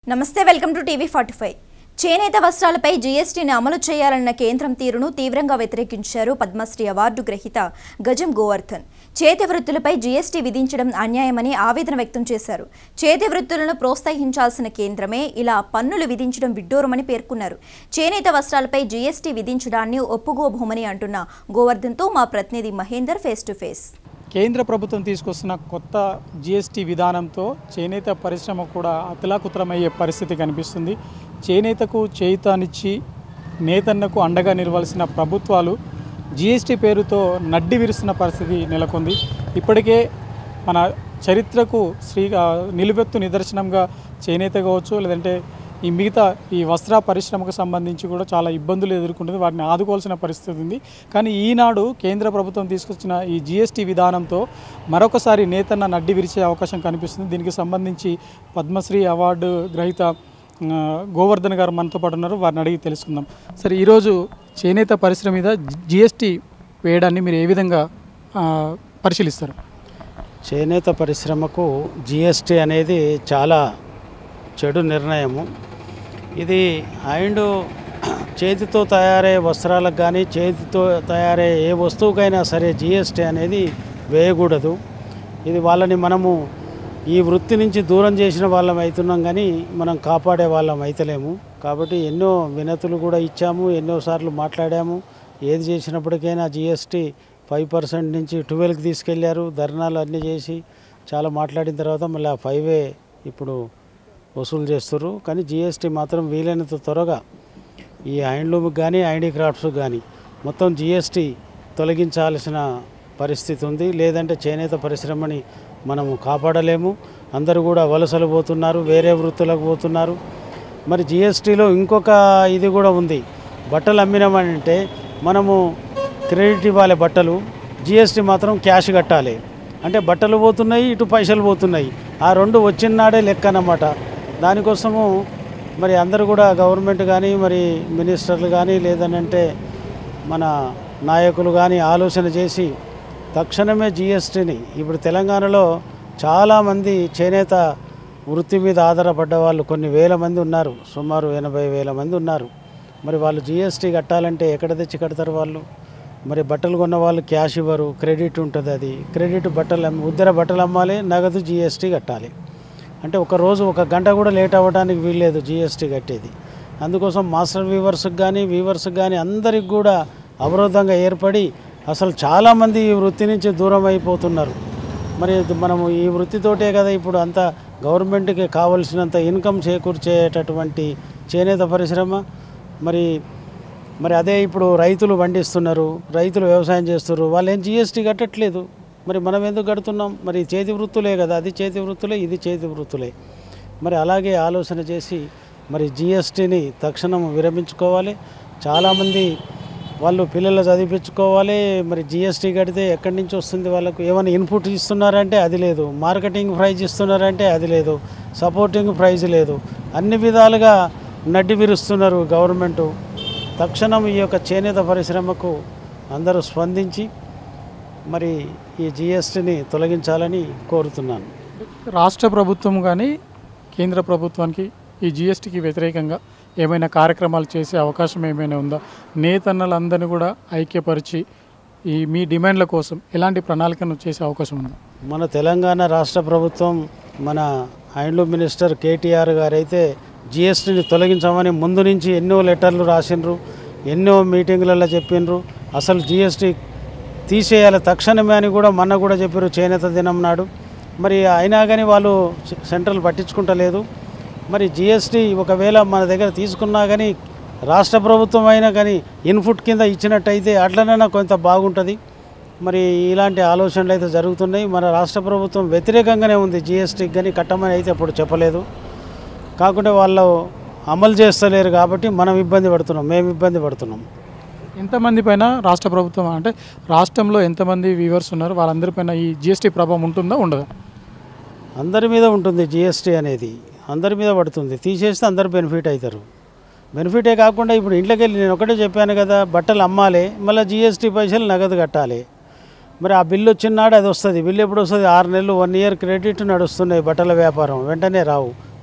నమస్తే welcome to TV forty five చేనేత వస్త్రాలపై జీఎస్టీని అమలు చేయాలన్న కేంద్రం తీరును తీవ్రంగా వ్యతిరేకించారు పద్మశ్రీ అవార్డు గ్రహీత గజం గోవర్ధన్ చేతి వృత్తులపై జీఎస్టీ విధించడం అన్యాయమని ఆవేదన వ్యక్తం చేశారు చేతి వృత్తులను ప్రోత్సహించాల్సిన కేంద్రమే ఇలా పన్నులు విధించడం విడ్డూరమని పేర్కొన్నారు చేనేత వస్త్రాలపై జీఎస్టీ విధించడాన్ని ఒప్పుకోబోమని అంటున్న గోవర్ధన్తో మా ప్రతినిధి మహేందర్ ఫేస్ టు ఫేస్ కేంద్ర ప్రభుత్వం తీసుకొస్తున్న కొత్త జిఎస్టీ విధానంతో చేనేత పరిశ్రమ కూడా అతలాకుతలమయ్యే పరిస్థితి కనిపిస్తుంది చేనేతకు చేయుతానిచ్చి నేతన్నకు అండగా నిలవాల్సిన ప్రభుత్వాలు జిఎస్టీ పేరుతో నడ్డి విరుస్తున్న పరిస్థితి నెలకొంది ఇప్పటికే మన చరిత్రకు శ్రీ ఆ, నిలువెత్తు నిదర్శనంగా చేనేత కావచ్చు లేదంటే ఈ మిగతా ఈ వస్త్ర పరిశ్రమకు సంబంధించి కూడా చాలా ఇబ్బందులు ఎదుర్కొంటుంది వాటిని ఆదుకోవాల్సిన పరిస్థితి ఉంది కానీ ఈనాడు కేంద్ర ప్రభుత్వం తీసుకొచ్చిన ఈ జిఎస్టీ విధానంతో మరొకసారి నేతన్న నడ్డి విరిచే అవకాశం కనిపిస్తుంది దీనికి సంబంధించి పద్మశ్రీ అవార్డు గ్రహీత ఆ, గోవర్ధన్ గారు మనతో పాటు ఉన్నారు వారిని అడిగి తెలుసుకుందాం సరే ఈరోజు చేనేత పరిశ్రమ మీద జిఎస్టీ వేయడాన్ని మీరు ఏ విధంగా ఆ, పరిశీలిస్తారు చేనేత పరిశ్రమకు జిఎస్టీ అనేది చాలా చెడు నిర్ణయము ఇది అండ్ చేతితో తయారయ్యే వస్త్రాలకు కానీ చేతితో తయారయ్యే ఏ వస్తువుకైనా సరే జిఎస్టీ అనేది వేయకూడదు ఇది వాళ్ళని మనము ఈ వృత్తి నుంచి దూరం చేసిన వాళ్ళం అవుతున్నాం కానీ మనం కాపాడే వాళ్ళం అయితలేము కాబట్టి ఎన్నో వినతులు కూడా ఇచ్చాము ఎన్నోసార్లు మాట్లాడాము ఏది చేసినప్పటికైనా జిఎస్టీ ఫైవ్ పర్సెంట్ నుంచి ట్వెల్వ్కి తీసుకెళ్లారు ధర్నాలు అన్నీ చేసి చాలా మాట్లాడిన తర్వాత మళ్ళీ ఆ ఫైవే ఇప్పుడు వసూలు చేస్తారు కానీ జిఎస్టీ మాత్రం వీలైనంత త్వరగా ఈ హ్యాండ్లూమ్కి కానీ హ్యాండీక్రాఫ్ట్స్ కానీ మొత్తం జిఎస్టీ తొలగించాల్సిన పరిస్థితి ఉంది లేదంటే చేనేత పరిశ్రమని మనము కాపాడలేము అందరూ కూడా వలసలు పోతున్నారు వేరే వృత్తులకు పోతున్నారు మరి జిఎస్టీలో ఇంకొక ఇది కూడా ఉంది బట్టలు అమ్మినామంటే మనము క్రెడిట్ ఇవ్వాలి బట్టలు జిఎస్టీ మాత్రం క్యాష్ కట్టాలి అంటే బట్టలు పోతున్నాయి ఇటు పైసలు పోతున్నాయి ఆ రెండు వచ్చిన నాడే లెక్క అన్నమాట దానికోసము మరి అందరూ కూడా గవర్నమెంట్ కానీ మరి మినిస్టర్లు కానీ లేదనంటే మన నాయకులు కానీ ఆలోచన చేసి తక్షణమే జిఎస్టీని ఇప్పుడు తెలంగాణలో చాలామంది చేనేత వృత్తి మీద ఆధారపడ్డ వాళ్ళు కొన్ని వేల మంది ఉన్నారు సుమారు ఎనభై వేల మంది ఉన్నారు మరి వాళ్ళు జిఎస్టీ కట్టాలంటే ఎక్కడ తెచ్చి కడతారు వాళ్ళు మరి బట్టలు కొన్న వాళ్ళు క్యాష్ ఇవ్వరు క్రెడిట్ ఉంటుంది అది క్రెడిట్ బట్టలు అమ్మి ఉద్దర బట్టలు అమ్మాలి నగదు జిఎస్టీ కట్టాలి అంటే ఒక రోజు ఒక గంట కూడా లేట్ అవ్వడానికి వీల్లేదు జిఎస్టీ కట్టేది అందుకోసం మాస్టర్ వీవర్స్కి కానీ వీవర్స్కి కానీ అందరికి కూడా అవరోధంగా ఏర్పడి అసలు చాలామంది ఈ వృత్తి నుంచి దూరం అయిపోతున్నారు మరి ఇది మనము ఈ వృత్తితోటే కదా ఇప్పుడు అంత గవర్నమెంట్కి కావలసినంత ఇన్కమ్ చేకూర్చేటటువంటి చేనేత పరిశ్రమ మరి మరి అదే ఇప్పుడు రైతులు పండిస్తున్నారు రైతులు వ్యవసాయం చేస్తున్నారు వాళ్ళు ఏం జిఎస్టీ కట్టట్లేదు మరి మనం ఎందుకు కడుతున్నాం మరి చేతి వృత్తులే కదా అది చేతి వృత్తులే ఇది చేతి వృత్తులే మరి అలాగే ఆలోచన చేసి మరి జిఎస్టీని తక్షణం విరమించుకోవాలి చాలామంది వాళ్ళు పిల్లలు చదివించుకోవాలి మరి జిఎస్టీ కడితే ఎక్కడి నుంచి వస్తుంది వాళ్ళకు ఏమైనా ఇన్పుట్ ఇస్తున్నారంటే అది లేదు మార్కెటింగ్ ప్రైజ్ ఇస్తున్నారంటే అది లేదు సపోర్టింగ్ ప్రైజ్ లేదు అన్ని విధాలుగా నడ్డి విరుస్తున్నారు గవర్నమెంటు తక్షణం ఈ యొక్క చేనేత పరిశ్రమకు అందరూ స్పందించి మరి ఈ జిఎస్టీని తొలగించాలని కోరుతున్నాను రాష్ట్ర ప్రభుత్వం కానీ కేంద్ర ప్రభుత్వానికి ఈ జిఎస్టీకి వ్యతిరేకంగా ఏమైనా కార్యక్రమాలు చేసే అవకాశం ఏమైనా ఉందా నేతన్నలందరినీ కూడా ఐక్యపరిచి ఈ మీ డిమాండ్ల కోసం ఎలాంటి ప్రణాళికను చేసే అవకాశం ఉందా మన తెలంగాణ రాష్ట్ర ప్రభుత్వం మన హ్యాండ్లూమ్ మినిస్టర్ కేటీఆర్ గారు అయితే జిఎస్టీని తొలగించామని ముందు నుంచి ఎన్నో లెటర్లు రాసిండ్రు ఎన్నో మీటింగులలో చెప్పిండ్రు అసలు జిఎస్టీ తీసేయాలి తక్షణమే అని కూడా మొన్న కూడా చెప్పారు చేనేత దినం నాడు మరి అయినా కానీ వాళ్ళు సె- సెంట్రల్ పట్టించుకుంటలేదు మరి జిఎస్టీ ఒకవేళ మన దగ్గర తీసుకున్నా కానీ రాష్ట్ర ప్రభుత్వం అయినా కానీ ఇన్పుట్ కింద ఇచ్చినట్టయితే అట్లనైనా కొంత బాగుంటుంది మరి ఇలాంటి ఆలోచనలు అయితే జరుగుతున్నాయి మన రాష్ట్ర ప్రభుత్వం వ్యతిరేకంగానే ఉంది జిఎస్టీకి కానీ కట్టమని అయితే అప్పుడు చెప్పలేదు కాకుంటే వాళ్ళు అమలు చేస్తలేరు కాబట్టి మనం ఇబ్బంది పడుతున్నాం మేము ఇబ్బంది పడుతున్నాం ఎంతమంది పైన రాష్ట్ర ప్రభుత్వం అంటే రాష్ట్రంలో ఎంతమంది వీవర్స్ ఉన్నారు వాళ్ళందరిపైన ఈ జిఎస్టీ ప్రభావం ఉంటుందా ఉండదా అందరి మీద ఉంటుంది జిఎస్టీ అనేది అందరి మీద పడుతుంది తీసేస్తే అందరు బెనిఫిట్ అవుతారు బెనిఫిటే కాకుండా ఇప్పుడు ఇంట్లోకి వెళ్ళి నేను ఒకటే చెప్పాను కదా బట్టలు అమ్మాలి మళ్ళీ జిఎస్టీ పైసలు నగదు కట్టాలి మరి ఆ బిల్లు వచ్చినాడు అది వస్తుంది బిల్లు ఎప్పుడు వస్తుంది ఆరు నెలలు వన్ ఇయర్ క్రెడిట్ నడుస్తున్నాయి బట్టల వ్యాపారం వెంటనే రావు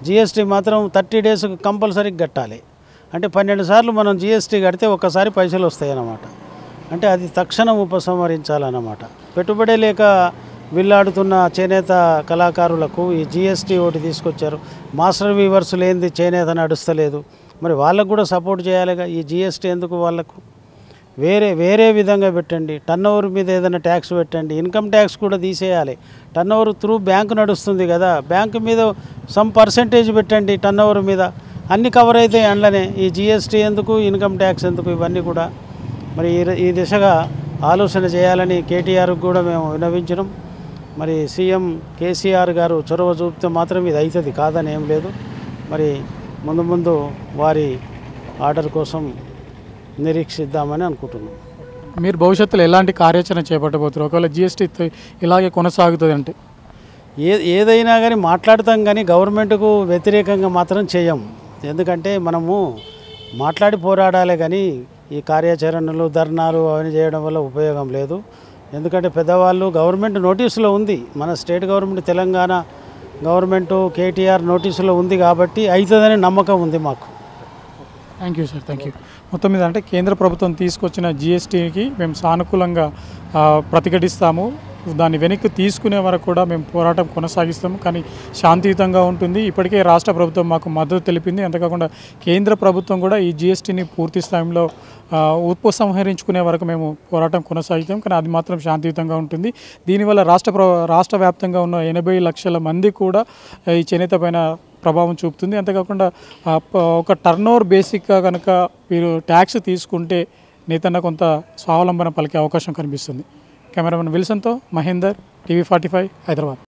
జిఎస్టీ మాత్రం థర్టీ డేస్ కంపల్సరీ కట్టాలి అంటే పన్నెండు సార్లు మనం జిఎస్టీ కడితే ఒక్కసారి పైసలు వస్తాయి అన్నమాట అంటే అది తక్షణం ఉపసంహరించాలన్నమాట పెట్టుబడి లేక విల్లాడుతున్న చేనేత కళాకారులకు ఈ జిఎస్టీ ఒకటి తీసుకొచ్చారు మాస్టర్ వీవర్స్ లేనిది చేనేత నడుస్తలేదు మరి వాళ్ళకు కూడా సపోర్ట్ చేయాలిగా ఈ జిఎస్టీ ఎందుకు వాళ్ళకు వేరే వేరే విధంగా పెట్టండి టర్న్ ఓవర్ మీద ఏదైనా ట్యాక్స్ పెట్టండి ఇన్కమ్ ట్యాక్స్ కూడా తీసేయాలి టర్న్ ఓవర్ త్రూ బ్యాంక్ నడుస్తుంది కదా బ్యాంక్ మీద సమ్ పర్సంటేజ్ పెట్టండి టర్న్ ఓవర్ మీద అన్ని కవర్ అవుతాయి అందులోనే ఈ జిఎస్టీ ఎందుకు ఇన్కమ్ ట్యాక్స్ ఎందుకు ఇవన్నీ కూడా మరి ఈ ర- ఈ దిశగా ఆలోచన చేయాలని కేటీఆర్కి కూడా మేము వినవించినాం మరి సీఎం కేసీఆర్ గారు చొరవ చూపితే మాత్రం ఇది అవుతుంది కాదని ఏం లేదు మరి ముందు ముందు వారి ఆర్డర్ కోసం నిరీక్షిద్దామని అనుకుంటున్నాం మీరు భవిష్యత్తులో ఎలాంటి కార్యాచరణ చేపట్టబోతున్నారు ఒకవేళ జిఎస్టీ ఇలాగే కొనసాగుతుంది అంటే ఏ ఏదైనా కానీ మాట్లాడతాం కానీ గవర్నమెంట్కు వ్యతిరేకంగా మాత్రం చేయం ఎందుకంటే మనము మాట్లాడి పోరాడాలి కానీ ఈ కార్యాచరణలు ధర్నాలు అవన్నీ చేయడం వల్ల ఉపయోగం లేదు ఎందుకంటే పెద్దవాళ్ళు గవర్నమెంట్ నోటీసులో ఉంది మన state government Telangana government KTR నోటీసులో ఉంది కాబట్టి అవుతుందని నమ్మకం ఉంది మాకు thank you sir thank you మొత్తం మీద అంటే కేంద్ర ప్రభుత్వం తీసుకొచ్చిన జిఎస్టీకి మేము సానుకూలంగా ఆ, ప్రతిఘటిస్తాము దాన్ని వెనక్కి తీసుకునే వరకు కూడా మేము పోరాటం కొనసాగిస్తాము కానీ శాంతియుతంగా ఉంటుంది ఇప్పటికే రాష్ట్ర ప్రభుత్వం మాకు మద్దతు తెలిపింది అంతేకాకుండా కేంద్ర ప్రభుత్వం కూడా ఈ జిఎస్టీని పూర్తి స్థాయిలో ఆ, ఉపసంహరించుకునే వరకు మేము పోరాటం కొనసాగిస్తాం కానీ అది మాత్రం శాంతియుతంగా ఉంటుంది దీనివల్ల రాష్ట్ర ప్ర రాష్ట్ర వ్యాప్తంగా ఉన్న ఎనభై లక్షల మంది కూడా ఆ, ఈ చేనేత పైన ప్రభావం చూపుతుంది అంతేకాకుండా ఆ, ప- ఒక టర్న్ ఓవర్ బేసిక్గా కనుక మీరు ట్యాక్స్ తీసుకుంటే నేతన్న కొంత స్వావలంబన పలికే అవకాశం కనిపిస్తుంది కెమెరామెన్ విల్సన్తో Mahender TV forty five Hyderabad